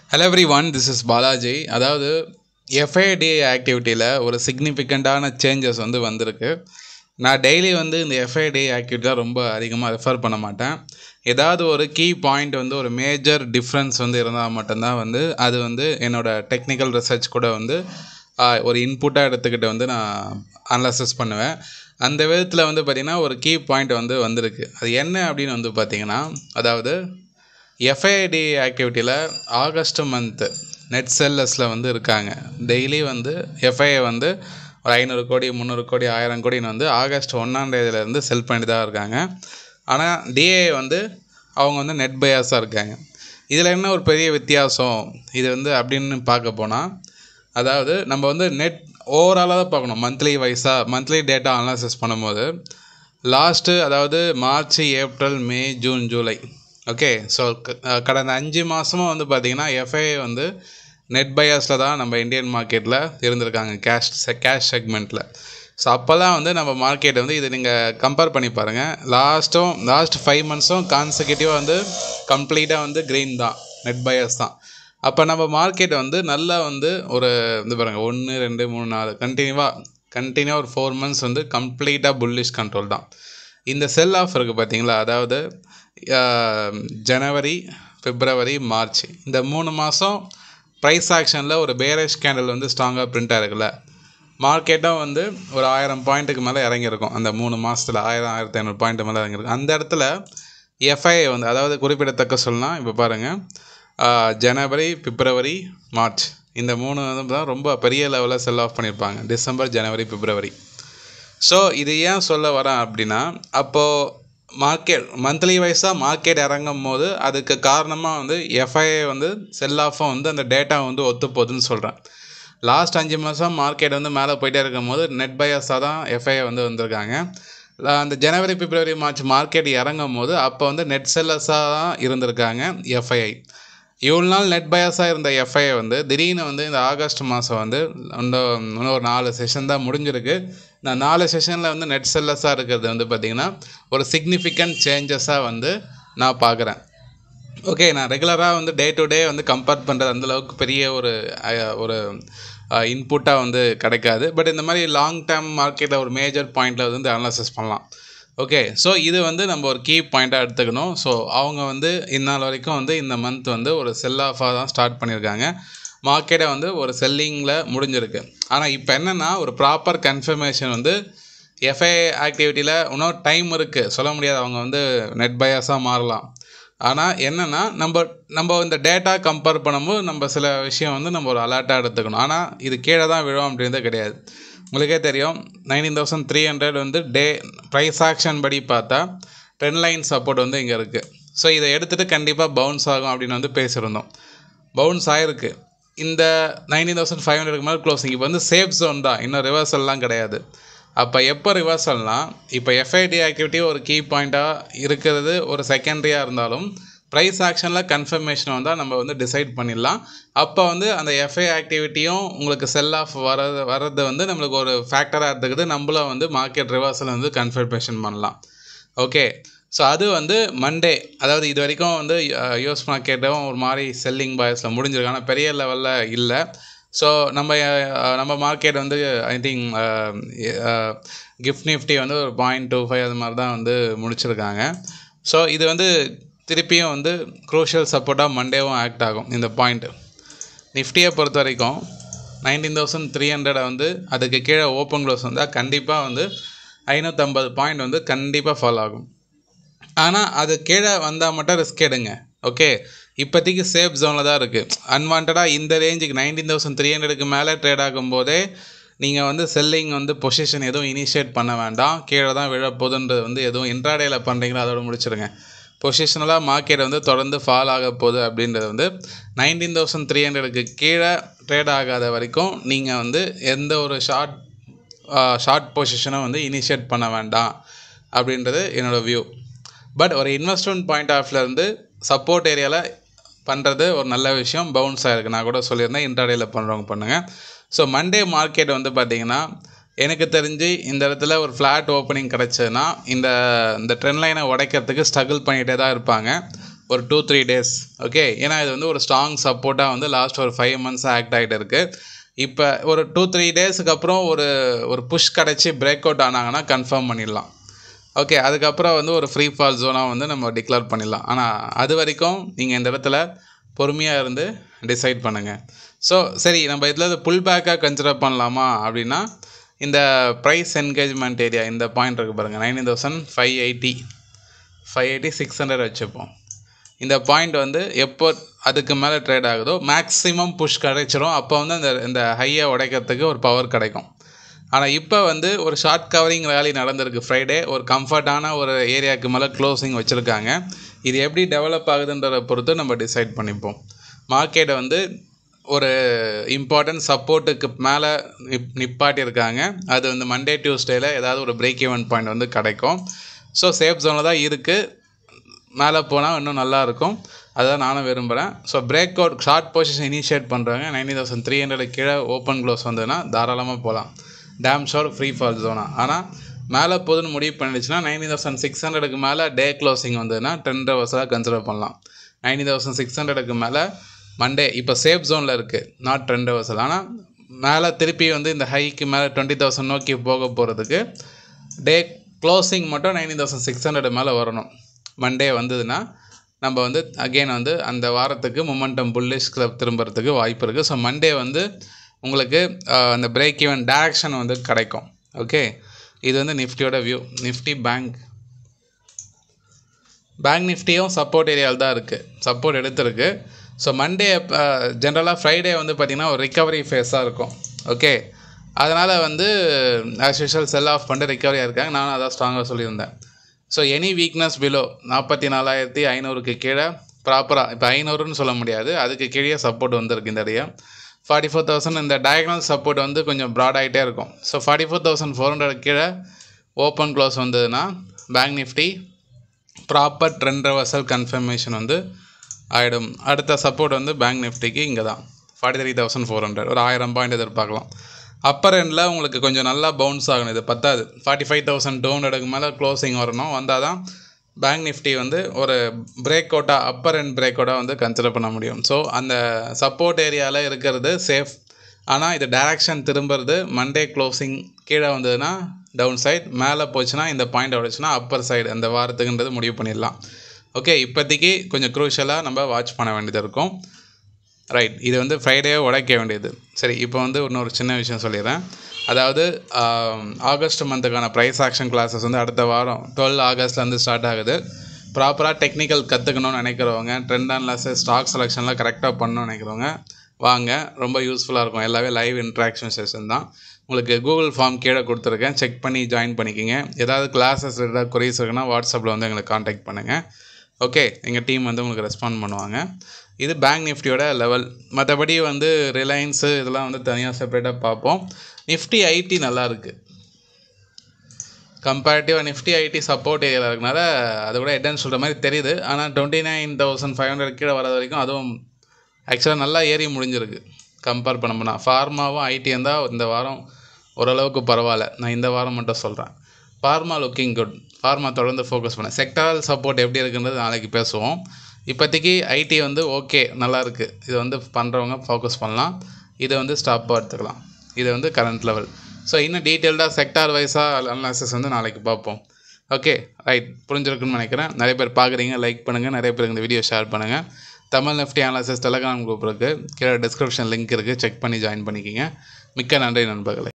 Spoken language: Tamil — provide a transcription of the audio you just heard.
hello everyone this is Balaji அதாவது எஃப்ஐடி ஆக்டிவிட்டியில் ஒரு சிக்னிஃபிகண்ட்டான சேஞ்சஸ் வந்து வந்திருக்கு நான் டெய்லி வந்து இந்த எஃப்ஐடி ஆக்டிவிட்டி தான் ரொம்ப அதிகமாக ரெஃபர் பண்ண மாட்டேன் ஏதாவது ஒரு கீ பாயிண்ட் வந்து ஒரு மேஜர் டிஃப்ரென்ஸ் வந்து இருந்தால் மட்டும்தான் வந்து அது வந்து என்னோடய டெக்னிக்கல் ரிசர்ச் கூட வந்து ஆஹ், ஒரு இன்புட்டாக எடுத்துக்கிட்டு வந்து நான் அனலைசிஸ் பண்ணுவேன் அந்த விதத்தில் வந்து பார்த்திங்கன்னா ஒரு கீ பாயிண்ட் வந்து வந்திருக்கு அது என்ன அப்படின்னு வந்து பார்த்திங்கன்னா அதாவது எஃப்ஐடி ஆக்டிவிட்டியில் ஆகஸ்ட் மந்த்து நெட் செல்லஸில் வந்து இருக்காங்க டெய்லி வந்து எஃப்ஐஐ வந்து ஒரு ஐநூறு கோடி முந்நூறு கோடி ஆயிரம் கோடின்னு வந்து ஆகஸ்ட் ஒன்றாம் தேதியிலேருந்து செல் பண்ணிட்டு தான் இருக்காங்க ஆனால் டிஏ வந்து அவங்க வந்து நெட் பயாஸாக இருக்காங்க இதில் என்ன ஒரு பெரிய வித்தியாசம் இது வந்து அப்படின்னு பார்க்க போனால் அதாவது நம்ம வந்து நெட் ஓவராலாக தான் பார்க்கணும் மந்த்லி வைஸாக மந்த்லி டேட்டா அனாலிசிஸ் பண்ணும்போது லாஸ்ட்டு அதாவது March April May June July okay so கடந்த அஞ்சு மாதமும் வந்து பார்த்திங்கன்னா எஃப்ஐ வந்து நெட் பயாஸில் தான் நம்ம இந்தியன் மார்க்கெட்டில் இருந்திருக்காங்க கேஷ் கேஷ் செக்மெண்ட்டில் ஸோ அப்போல்லாம் வந்து நம்ம மார்க்கெட் வந்து இது நீங்கள் கம்பேர் பண்ணி பாருங்கள் லாஸ்ட்டும் லாஸ்ட் ஃபைவ் மந்த்ஸும் கான்செக்யூட்டிவாக வந்து கம்ப்ளீட்டாக வந்து க்ரீன் தான் நெட் பயாஸ் தான் அப்போ நம்ம மார்க்கெட் வந்து நல்லா வந்து ஒரு இது பாருங்கள் ஒன்று ரெண்டு மூணு நாலு கண்டினியூவாக கண்டினியூவாக ஒரு ஃபோர் மந்த்ஸ் வந்து கம்ப்ளீட்டாக புல்லிஷ் கண்ட்ரோல் தான் இந்த செல் ஆஃப் இருக்குது பார்த்தீங்களா அதாவது ஆஹ், ஜனவரி பிப்ரவரி மார்ச் இந்த மூணு மாதம் ப்ரைஸ் ஆக்ஷனில் ஒரு பேரேஷ் கேண்டில் வந்து ஸ்ட்ராங்காக பிரிண்ட் ஆகிருக்குல்ல மார்க்கெட்டும் வந்து ஒரு ஆயிரம் பாயிண்ட்டுக்கு மேலே இறங்கியிருக்கும் அந்த மூணு மாதத்தில் ஆயிரம் ஆயிரத்தி ஐநூறு பாயிண்ட் மேலே இறங்கியிருக்கும் அந்த இடத்துல எஃப்ஐ வந்து அதாவது குறிப்பிடத்தக்க சொல்லலாம் இப்போ பாருங்கள் ஜனவரி பிப்ரவரி மார்ச் இந்த மூணு வந்து தான் ரொம்ப பெரிய லெவலில் செல் ஆஃப் பண்ணியிருப்பாங்க டிசம்பர் ஜனவரி பிப்ரவரி ஸோ இது ஏன் சொல்ல வரேன் அப்படின்னா அப்போது மார்க்கெட் மந்த்லி வைஸாக மார்க்கெட் இறங்கும் போது அதுக்கு காரணமாக வந்து எஃப்ஐஏ வந்து செல் ஆஃபும் வந்து அந்த டேட்டா வந்து ஒத்து போகுதுன்னு சொல்கிறேன் லாஸ்ட் அஞ்சு மாதம் மார்க்கெட் வந்து மேலே போயிட்டே இருக்கும் போது நெட் பயாஸாக தான் எஃப்ஐஏ வந்து வந்திருக்காங்க ல- அந்த ஜனவரி பிப்ரவரி மார்ச் மார்க்கெட் இறங்கும் போது அப்போ வந்து நெட் செல்லர்ஸாக தான் இருந்திருக்காங்க எஃப்ஐஐ இவ்வளோ நாள் நெட் பயாஸாக இருந்த எஃப்ஐ வந்து திடீர்னு வந்து இந்த ஆகஸ்ட் மாதம் வந்து இன்னும் இன்னும் ஒரு நாலு செஷன் தான் முடிஞ்சிருக்கு நான் நாலு செஷனில் வந்து நெட் செல்லஸாக இருக்கிறது வந்து பார்த்திங்கன்னா ஒரு சிக்னிஃபிகண்ட் சேஞ்சஸாக வந்து நான் பார்க்குறேன் ஓகே நான் ரெகுலராக வந்து டே டு டே வந்து கம்பேர் பண்ணுறது அந்தளவுக்கு பெரிய ஒரு அஹ், ஒரு இன்புட்டாக வந்து கிடைக்காது பட் இந்த மாதிரி லாங் டேர்ம் மார்க்கெட்டில் ஒரு மேஜர் பாயிண்டில் வந்து அனாலிசிஸ் பண்ணலாம் ஓகே ஸோ இது வந்து நம்ம ஒரு கீ பாயிண்ட்டாக எடுத்துக்கணும் ஸோ அவங்க வந்து இந்நாள் வரைக்கும் வந்து இந்த மந்த் வந்து ஒரு செல் ஆஃபாக தான் ஸ்டார்ட் பண்ணியிருக்காங்க மார்க்கெட்டை வந்து ஒரு செல்லிங்கில் முடிஞ்சிருக்கு ஆனால் இப்போ என்னென்னா ஒரு ப்ராப்பர் கன்ஃபர்மேஷன் வந்து எஃப்ஐ ஆக்டிவிட்டியில் இன்னும் டைம் இருக்குது சொல்ல முடியாது அவங்க வந்து நெட் பயாஸாக மாறலாம் ஆனால் என்னென்னா நம்ம நம்ம இந்த டேட்டா கம்பேர் பண்ணும்போது நம்ம சில விஷயம் வந்து நம்ம ஒரு அலர்ட்டாக எடுத்துக்கணும் ஆனால் இது கீழே தான் விழும் அப்படின்றது கிடையாது உங்களுக்கே தெரியும் நைன்டீன் தௌசண்ட் த்ரீ ஹண்ட்ரட் வந்து டே ப்ரைஸ் ஆக்ஷன் படி பார்த்தா ட்ரெண்ட் லைன் சப்போர்ட் வந்து இங்கே இருக்குது ஸோ இதை எடுத்துகிட்டு கண்டிப்பாக பவுன்ஸ் ஆகும் அப்படின்னு வந்து பேசியிருந்தோம் பவுன்ஸ் ஆயிருக்கு இந்த நைன்டீன் தௌசண்ட் ஃபைவ் ஹண்ட்ரடுக்கு மேலே க்ளோசிங் இப்போ வந்து சேஃப் ஜோன் தான் இன்னும் ரிவர்சல்லாம் கிடையாது அப்போ எப்போ ரிவர்சல்னால் இப்போ எஃப்ஐடி ஆக்டிவிட்டி ஒரு கீ பாயிண்ட்டாக இருக்கிறது ஒரு செகண்டரியாக இருந்தாலும் ப்ரைஸ் ஆக்ஷனில் கன்ஃபர்மேஷன் வந்தால் நம்ம வந்து டிசைட் பண்ணிடலாம் அப்போ வந்து அந்த எஃப்ஐ ஆக்டிவிட்டியும் உங்களுக்கு செல் ஆஃப் வர்றது வர்றது வந்து நம்மளுக்கு ஒரு ஃபேக்டராக எடுத்துக்கிட்டு நம்மளும் வந்து மார்க்கெட் ரிவர்சல் வந்து கன்ஃபர்மேஷன் பண்ணலாம் ஓகே ஸோ அது வந்து மண்டே அதாவது இது வரைக்கும் வந்து யூஎஸ் மார்க்கெட்டும் ஒரு மாதிரி செல்லிங் பாய்ஸில் முடிஞ்சிருக்கு ஆனால் பெரிய லெவலில் இல்லை ஸோ நம்ம அஹ், நம்ம மார்க்கெட் வந்து ஐ திங்க் கிஃப்ட் நிஃப்டி வந்து ஒரு பாயிண்ட் டூ ஃபைவ் அது மாதிரி தான் வந்து முடிச்சிருக்காங்க ஸோ இது வந்து திருப்பியும் வந்து க்ரூஷியல் சப்போர்ட்டாக மண்டேவும் ஆக்ட் ஆகும் இந்த பாயிண்ட் நிஃப்டியை பொறுத்த வரைக்கும் நைன்டீன் தௌசண்ட் த்ரீ ஹண்ட்ரடை வந்து அதுக்கு கீழே ஓப்பன் க்ளோஸ் வந்தால் கண்டிப்பாக வந்து ஐநூற்றம்பது பாயிண்ட் வந்து கண்டிப்பாக ஃபாலோ ஆகும் ஆனால் அது கீழே வந்தால் மட்டும் ரிஸ்க் எடுங்க ஓகே இப்போதைக்கு சேஃப் ஜோனில் தான் இருக்குது அன்வான்டாக இந்த ரேஞ்சுக்கு நைன்டீன் தௌசண்ட் த்ரீ ஹண்ட்ரடுக்கு மேலே ட்ரேட் ஆகும்போதே நீங்கள் வந்து செல்லிங் வந்து பொசிஷன் எதுவும் இனிஷியேட் பண்ண வேண்டாம் கீழே தான் விழப்போகுதுன்றது வந்து எதுவும் இன்ட்ராடேயில் பண்ணுறீங்களோ அதோட முடிச்சிடுங்க பொசிஷனலாக மார்க்கெட் வந்து தொடர்ந்து ஃபால் ஆக போகுது அப்படின்றது வந்து நைன்டீன் தௌசண்ட் த்ரீ ஹண்ட்ரடுக்கு கீழே ட்ரேட் ஆகாத வரைக்கும் நீங்கள் வந்து எந்த ஒரு ஷார்ட் ஷார்ட் பொசிஷனை வந்து இனிஷியேட் பண்ண வேண்டாம் அப்படின்றது என்னோடய வியூ பட் ஒரு இன்வெஸ்ட்மெண்ட் பாயிண்ட் ஆஃப்லேருந்து சப்போர்ட் ஏரியாவில் பண்ணுறது ஒரு நல்ல விஷயம் பவுன்ஸ் ஆகிருக்கு நான் கூட சொல்லியிருந்தேன் இன்டர்டேயில் பண்ணுறவங்க பண்ணுங்கள் ஸோ மண்டே மார்க்கெட் வந்து பார்த்திங்கன்னா எனக்கு தெரிஞ்சு இந்த இடத்துல ஒரு ஃப்ளாட் ஓப்பனிங் கிடச்சதுன்னா இந்த இந்த ட்ரெண்ட் லைனை உடைக்கிறதுக்கு ஸ்ட்ரகிள் பண்ணிகிட்டே தான் இருப்பாங்க ஒரு டூ த்ரீ டேஸ் ஓகே ஏன்னா இது வந்து ஒரு ஸ்ட்ராங் சப்போர்ட்டாக வந்து லாஸ்ட் ஒரு ஃபைவ் மந்த்ஸ் ஆக்ட் ஆகிட்டு இருக்குது இப்போ ஒரு டூ த்ரீ டேஸுக்கு அப்புறம் ஒரு ஒரு புஷ் கிடச்சி பிரேக் அவுட் ஆனாங்கன்னா கன்ஃபார்ம் பண்ணிடலாம் ஓகே அதுக்கப்புறம் வந்து ஒரு ஃப்ரீ ஃபால் ஜோனாக வந்து நம்ம டிக்ளேர் பண்ணிடலாம் ஆனால் அது வரைக்கும் நீங்கள் இந்த இடத்துல பொறுமையாக இருந்து டிசைட் பண்ணுங்கள் ஸோ சரி நம்ம இதில் புல் பேக்காக கன்சிடர் பண்ணலாமா அப்படின்னா இந்த ப்ரைஸ் என்கேஜ்மெண்ட் ஏரியா இந்த பாயிண்ட் இருக்குது பாருங்கள் nineteen thousand five eighty five eighty six hundred வச்சுப்போம் இந்த பாயிண்ட் வந்து எப்போ அதுக்கு மேலே ட்ரேட் ஆகுதோ மேக்ஸிமம் புஷ் கிடைச்சிரும் அப்போ வந்து அந்த இந்த ஹையை உடைக்கிறதுக்கு ஒரு பவர் கிடைக்கும் ஆனால் இப்போ வந்து ஒரு ஷார்ட் கவரிங் ரேலி நடந்திருக்கு ஃப்ரைடே ஒரு கம்ஃபர்டான ஒரு ஏரியாவுக்கு மேலே க்ளோசிங் வச்சுருக்காங்க இது எப்படி டெவலப் ஆகுதுன்றதை பொறுத்து நம்ம டிசைட் பண்ணிப்போம் மார்க்கெட்டை வந்து ஒரு இம்பார்ட்டன்ட் சப்போர்ட்டுக்கு மேலே நிப் நிப்பாட்டியிருக்காங்க அது வந்து மண்டே டியூஸ்டேயில் ஏதாவது ஒரு பிரேக் ஈவெண்ட் பாயிண்ட் வந்து கிடைக்கும் ஸோ சேஃப் ஜோனில் தான் இருக்குது மேலே போனால் இன்னும் நல்லா இருக்கும் அதான் நானும் விரும்புகிறேன் so break out short position initiate பண்ணுறாங்க நைன்டீன் தௌசண்ட் த்ரீ ஹண்ட்ரட் கீழே ஓப்பன் க்ளோஸ் வந்ததுன்னா தாராளமாக போகலாம் டேம் ஷோர் ஃப்ரீ ஃபால் ஜோனா ஆனால் மேலே போதுன்னு முடிவு பண்ணிடுச்சுன்னா நைன்டீன் தௌசண்ட் சிக்ஸ் ஹண்ட்ரடுக்கு மேலே டே க்ளோசிங் வந்ததுன்னா டென் ஹவர்ஸாக கன்சிடர் பண்ணலாம் நைன்டீன் தௌசண்ட் சிக்ஸ் ஹண்ட்ரடுக்கு மேலே மண்டே இப்போ சேஃப் ஜோனில் இருக்குது நாட் ட்ரெண்ட் ஹவர்ஸில் ஆனால் மேலே திருப்பி வந்து இந்த ஹைக்கு மேலே டுவெண்ட்டி தௌசண்ட் நோக்கி போக போகிறதுக்கு டே க்ளோசிங் மட்டும் நைன்டீன் தௌசண்ட் சிக்ஸ் ஹண்ட்ரட் மேலே வரணும் மண்டே வந்ததுன்னா நம்ம வந்து அகெயின் வந்து அந்த வாரத்துக்கு மொமெண்டம் புல்லிஷ் கிளப் திரும்புறதுக்கு வாய்ப்பு இருக்குது ஸோ மண்டே வந்து உங்களுக்கு ஆஹ், அந்த பிரேக் ஈவன் டேரக்ஷன் வந்து கிடைக்கும் ஓகே இது வந்து நிஃப்டியோட வியூ நிஃப்டி பேங்க் பேங்க் நிஃப்டியும் சப்போர்ட் ஏரியாவில் தான் இருக்குது சப்போர்ட் எடுத்திருக்கு ஸோ மண்டே ஜென்ரலாக ஃப்ரைடே வந்து பார்த்திங்கன்னா ஒரு ரிகவரி ஃபேஸாக இருக்கும் ஓகே அதனால் வந்து ஆஸ் யூஷுவல் செல் ஆஃப் பண்ணிட்டு ரிகவரியாக இருக்காங்க நானும் அதான் ஸ்ட்ராங்காக சொல்லியிருந்தேன் ஸோ எனி வீக்னஸ் பிலோ நாற்பத்தி நாலாயிரத்தி ஐநூறுக்கு கீழே ப்ராப்பராக இப்போ ஐநூறுன்னு சொல்ல முடியாது அதுக்கு கீழே சப்போர்ட் வந்திருக்கு இந்த ஏரியா ஃபார்ட்டி ஃபோர் தௌசண்ட் இந்த டயக்னல் சப்போர்ட் வந்து கொஞ்சம் ப்ராட் ஆகிட்டே இருக்கும் so forty four thousand four hundred கீழே ஓப்பன் க்ளோஸ் வந்ததுன்னா bank Nifty proper trend reversal confirmation வந்து ஆகிடும் அடுத்த சப்போர்ட் வந்து பேங்க் நிஃப்டிக்கு இங்கே தான் forty three thousand four hundred ஒரு ஆயிரம் பாயிண்ட் எதிர்பார்க்கலாம் அப்பர் எண்டில் உங்களுக்கு கொஞ்சம் நல்லா பவுன்ஸ் ஆகணும் இது பத்தாது ஃபார்ட்டி ஃபைவ் தௌசண்ட் டூ ஹண்ட்ரடுக்கு மேலே க்ளோசிங் வரணும் வந்தால் தான் பேங்க் நிஃப்டி வந்து ஒரு பிரேக் அவுட்டாக அப்பர் அண்ட் பிரேக் அவுட்டாக வந்து கன்சிடர் பண்ண முடியும் ஸோ அந்த சப்போர்ட் ஏரியாவில் இருக்கிறது சேஃப் ஆனால் இது டைரக்ஷன் திரும்புறது மண்டே க்ளோசிங் கீழே வந்ததுன்னா டவுன் சைட் மேலே போச்சுன்னா இந்த பாயிண்ட் உடைச்சுன்னா அப்பர் சைடு அந்த வாரத்துக்குன்றது முடிவு பண்ணிடலாம் ஓகே இப்போதைக்கு கொஞ்சம் க்ரூஷலாக நம்ம வாட்ச் பண்ண வேண்டியது இருக்கும் ரைட் இது வந்து ஃப்ரைடேவே உடைக்க வேண்டியது சரி இப்போ வந்து இன்னொரு சின்ன விஷயம் சொல்லிடுறேன் அதாவது ஆம், ஆகஸ்ட் மந்த்துக்கான ப்ரைஸ் ஆக்ஷன் கிளாஸஸ் வந்து அடுத்த வாரம் டுவெல் ஆகஸ்ட்லேருந்து ஸ்டார்ட் ஆகுது ப்ராப்பராக டெக்னிக்கல் கற்றுக்கணும்னு நினைக்கிறவங்க ட்ரெண்ட் அனலாசிஸ் ஸ்டாக் செலெக்ஷன்லாம் கரெக்டாக பண்ணணும்னு நினைக்கிறவங்க வாங்க ரொம்ப யூஸ்ஃபுல்லாக இருக்கும் எல்லாமே லைவ் இன்ட்ராக்ஷன் செஷன் தான் உங்களுக்கு கூகுள் ஃபார்ம் கீழே கொடுத்துருக்கேன் செக் பண்ணி ஜாயின் பண்ணிக்கிங்க ஏதாவது கிளாஸஸ் ஏதாவது குறைஸ் இருக்குன்னா வாட்ஸ்அப்பில் வந்து எங்களை காண்டாக்ட் பண்ணுங்கள் ஓகே எங்கள் டீம் வந்து உங்களுக்கு ரெஸ்பாண்ட் பண்ணுவாங்க இது பேங்க் நிஃப்டியோட லெவல் மற்றபடி வந்து ரிலையன்ஸு இதெல்லாம் வந்து தனியாக செப்பரேட்டாக பார்ப்போம் நிஃப்டி ஐடி நல்லா இருக்குது கம்பேரிட்டிவாக நிஃப்டி ஐடி சப்போர்ட் ஏரியாவில் இருக்கனால அதை விட ஹெட்னு சொல்கிற மாதிரி தெரியுது ஆனால் twenty nine thousand five hundred கீழே வர வரைக்கும் அதுவும் ஆக்சுவலாக நல்லா ஏறி முடிஞ்சிருக்கு கம்பேர் பண்ண போனால் ஃபார்மாவும் ஐடி இருந்தால் இந்த வாரம் ஓரளவுக்கு பரவாயில்ல நான் இந்த வாரம் மட்டும் சொல்கிறேன் ஃபார்மா லுக்கிங் குட் ஃபார்மா தொடர்ந்து ஃபோக்கஸ் பண்ணேன் செக்டாரல் சப்போர்ட் எப்படி இருக்குன்றது நாளைக்கு பேசுவோம் இப்போதைக்கு ஐடி வந்து ஓகே நல்லா இருக்குது இது வந்து பண்ணுறவங்க ஃபோக்கஸ் பண்ணலாம் இதை வந்து ஸ்டாப்பாக எடுத்துக்கலாம் இது வந்து கரண்ட் லெவல் ஸோ இன்னும் டீட்டெயில்டாக செக்டார் வைஸாக அனாலிசிஸ் வந்து நாளைக்கு பார்ப்போம் ஓகே ரைட் புரிஞ்சிருக்குன்னு நினைக்கிறேன் நிறைய பேர் பார்க்குறீங்க லைக் பண்ணுங்கள் நிறைய பேருக்கு இந்த வீடியோ ஷேர் பண்ணுங்கள் Tamil Nifty analysis telegram group இருக்குது கீழே டிஸ்கிரிப்ஷன் லிங்க் இருக்குது செக் பண்ணி ஜாயின் பண்ணிக்கிங்க மிக்க நன்றி நண்பர்களே